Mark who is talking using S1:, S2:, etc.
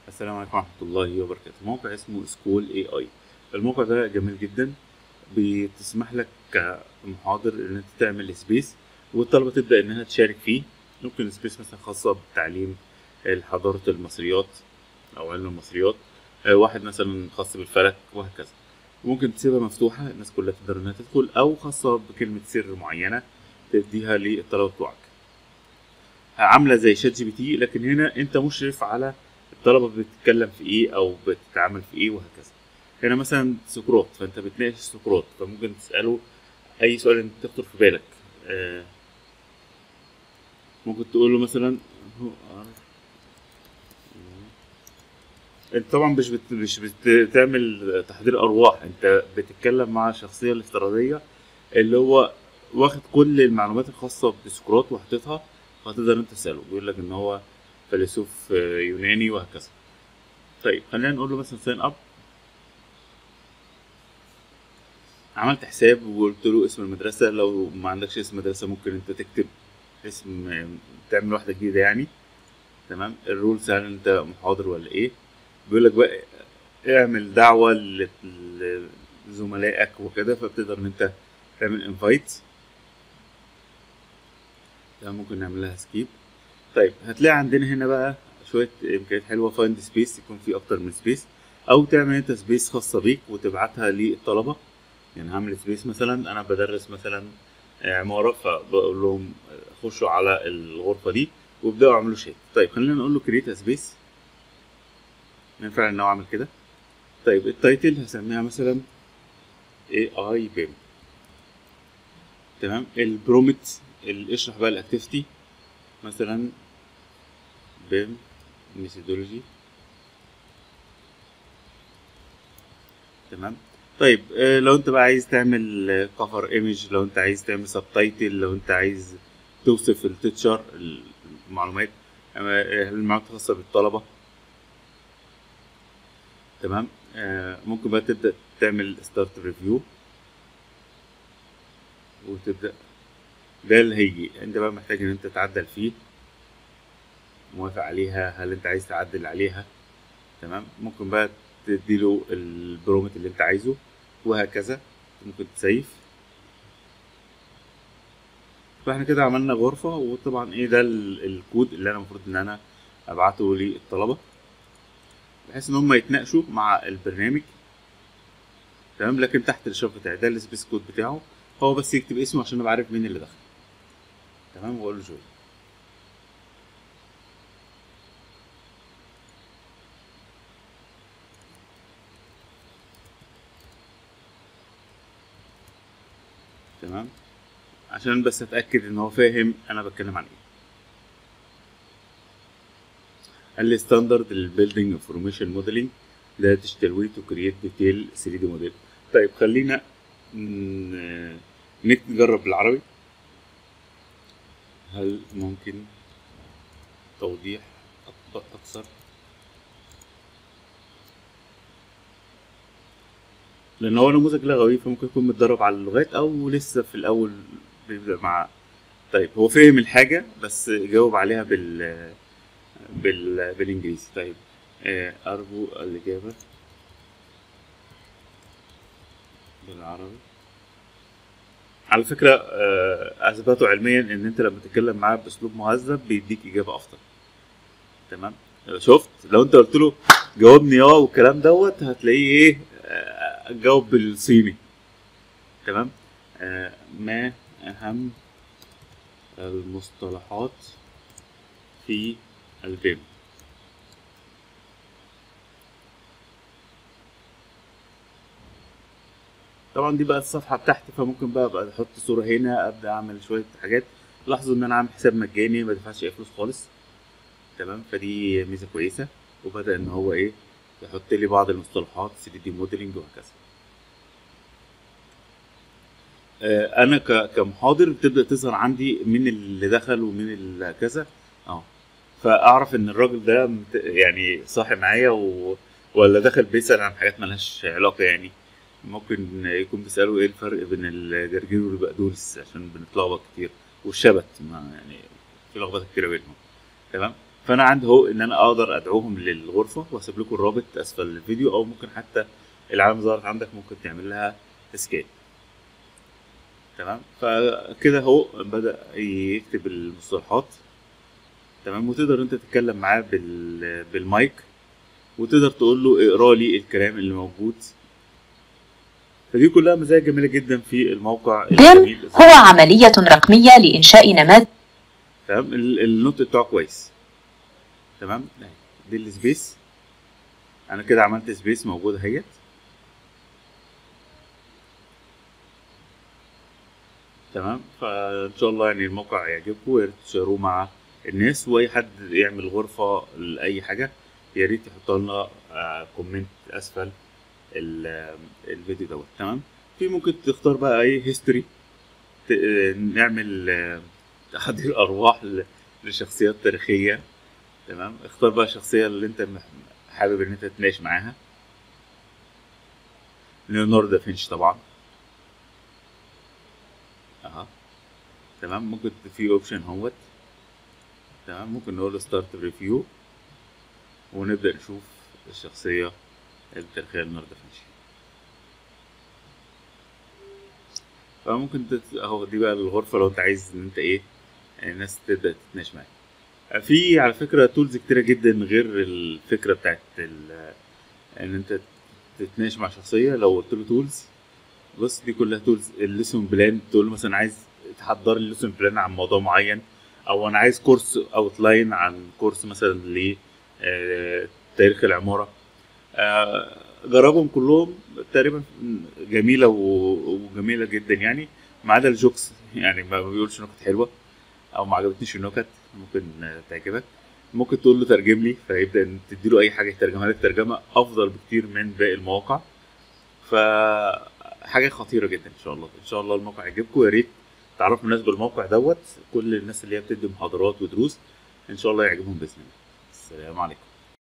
S1: السلام عليكم ورحمة الله وبركاته موقع اسمه سكول اي اي الموقع ده جميل جدا بتسمح لك كمحاضر ان انت تعمل سبيس والطلبة تبدأ انها تشارك فيه ممكن سبيس مثلا خاصة بتعليم حضارة المصريات او علم المصريات آه، واحد مثلا خاص بالفلك وهكذا ممكن تسيبها مفتوحة الناس كلها تقدر انها تدخل او خاصة بكلمة سر معينة تديها للطلبة بتوعك عاملة زي شات جي بي تي لكن هنا انت مشرف على الطلبة بتتكلم في ايه او بتتعامل في ايه وهكذا هنا مثلا سقراط فانت بتناقش سقراط فممكن تسأله اي سؤال انت تخطر في بالك آه، ممكن تقول له مثلا هو انت طبعا مش بت... مش بتعمل تحضير ارواح انت بتتكلم مع الشخصيه الافتراضيه اللي هو واخد كل المعلومات الخاصه بسقراط وحاططها فهتقدر انت تساله بيقول لك ان هو فيلسوف آه، يوناني وهكذا طيب خلينا نقول له مثلا ساين اب عملت حساب وقلت له اسم المدرسه لو ما عندكش اسم مدرسه ممكن انت تكتب اسم آه، تعمل واحده جديده يعني تمام الرولز هل انت محاضر ولا ايه بيقول لك بقى اعمل دعوه ل- لزملائك وكده فبتقدر ان انت تعمل انفايت ده ممكن نعمل لها سكيب طيب هتلاقي عندنا هنا بقى شويه امكانيات حلوه فايند سبيس يكون في اكتر من سبيس او تعمل انت سبيس خاصه بيك وتبعتها للطلبه يعني هعمل سبيس مثلا انا بدرس مثلا عماره فبقول لهم خشوا على الغرفه دي وابداوا اعملوا شيت طيب خلينا نقول له كريت سبيس ينفع ان هو اعمل كده طيب التايتل هسميها مثلا اي اي بيم تمام البرومت اللي اشرح بقى الاكتيفيتي مثلا بيم ميثودولوجي تمام طيب آه، لو انت بقى عايز تعمل كفر ايمج لو انت عايز تعمل سب تايتل لو انت عايز توصف التيتشر المعلومات آه، المعلومات الخاصه بالطلبه تمام آه، ممكن بقى تبدا تعمل ستارت ريفيو وتبدا ده اللي هيجي انت بقى محتاج ان انت تعدل فيه موافق عليها هل انت عايز تعدل عليها تمام ممكن بقى تديله البرومت اللي انت عايزه وهكذا ممكن تسيف فاحنا كده عملنا غرفة وطبعا ايه ده ال- الكود اللي انا المفروض ان انا ابعته للطلبة بحيث ان هم يتناقشوا مع البرنامج تمام لكن تحت الاشراف بتاعي ده السبيس كود بتاعه هو بس يكتب اسمه عشان ابقى عارف مين اللي دخل تمام واقول له جوين تمام عشان بس اتاكد ان هو فاهم انا بتكلم عن ايه قال لي ستاندرد للبيلدينج انفورميشن موديلنج ده تشتروي تو كرييت ديتيل 3 دي موديل طيب خلينا ن- نجرب بالعربي هل ممكن توضيح أكبر- اكثر لان هو نموذج لغوي فممكن يكون متدرب على اللغات او لسه في الاول بيبدا مع طيب هو فهم الحاجه بس جاوب عليها بال بال بالانجليزي طيب آه، ارجو الاجابه بالعربي على فكره آه، اثبتوا علميا ان انت لما تتكلم معاه باسلوب مهذب بيديك اجابه افضل تمام شفت لو انت قلت له جاوبني اه والكلام دوت هتلاقيه ايه آه، جاوب بالصيني تمام آه، ما اهم المصطلحات في البيم طبعا دي بقى الصفحه بتاعتي فممكن بقى ابقى احط صوره هنا ابدا اعمل شويه حاجات لاحظوا ان انا عامل حساب مجاني ما دفعش اي فلوس خالص تمام فدي ميزه كويسه وبدا ان هو ايه يحط لي بعض المصطلحات 3 دي موديلنج وهكذا آه، انا ك- كمحاضر بتبدا تظهر عندي مين اللي دخل ومين اللي كذا اه فاعرف ان الراجل ده مت- يعني صاحي معايا و... ولا دخل بيسال عن حاجات ملهاش علاقه يعني ممكن يكون بيسالوا ايه الفرق بين الجرجير والبقدونس عشان بنتلخبط كتير والشبت ما يعني في لخبطه كتير بينهم تمام فانا عندي اهو ان انا اقدر ادعوهم للغرفه واسيب لكم الرابط اسفل الفيديو او ممكن حتى العلامه ظهرت عندك ممكن تعمل لها سكان تمام فكده اهو بدا يكتب المصطلحات تمام وتقدر انت تتكلم معاه بال... بالمايك وتقدر تقول له اقرا لي الكلام اللي موجود فدي كلها مزايا جميله جدا في الموقع
S2: بيم
S1: الجميل
S2: هو عملية رقمية لإنشاء نماذج
S1: تمام ال- النوت بتاعه كويس تمام أهي، دي السبيس انا كده عملت سبيس موجوده اهيت تمام فان شاء الله يعني الموقع يعجبكم ويا ريت تشيروه مع الناس واي حد يعمل غرفه لاي حاجه يا ريت يحط لنا آه، كومنت اسفل ال- آه، الفيديو دوت تمام في ممكن تختار بقى ايه هيستوري نعمل آه، تحضير ارواح ل- لشخصيات تاريخيه تمام اختار بقى الشخصيه اللي انت مح- حابب ان انت تتناقش معاها ليوناردو دافنشي طبعا اها تمام ممكن في اوبشن اهوت تمام ممكن نقول له ستارت ريفيو ونبدا نشوف الشخصيه التاريخيه ليوناردو دافنشي فممكن تت... اهو دي بقى الغرفه لو انت عايز ان انت ايه الناس تبدا تتناقش معاك في على فكره تولز كتيره جدا غير الفكره بتاعت ال... ان انت تتناقش مع شخصيه لو قلت له تولز بص دي كلها تولز الليسون بلان تقول له مثلا عايز تحضر لي الليسون بلان عن موضوع معين او انا عايز كورس اوت لاين عن كورس مثلا ل آه، تاريخ العماره آه، جربهم كلهم تقريبا جميله و- وجميله جدا يعني ما عدا الجوكس يعني ما بيقولش نكت حلوه او ما عجبتنيش النكت ممكن آه، تعجبك ممكن تقول له ترجم لي فيبدا إن تديله اي حاجه يترجمها لك ترجمه افضل بكتير من باقي المواقع ف حاجه خطيره جدا ان شاء الله ان شاء الله الموقع يعجبكم يا ريت تعرفوا الناس بالموقع دوت كل الناس اللي هي بتدي محاضرات ودروس ان شاء الله يعجبهم باذن الله السلام عليكم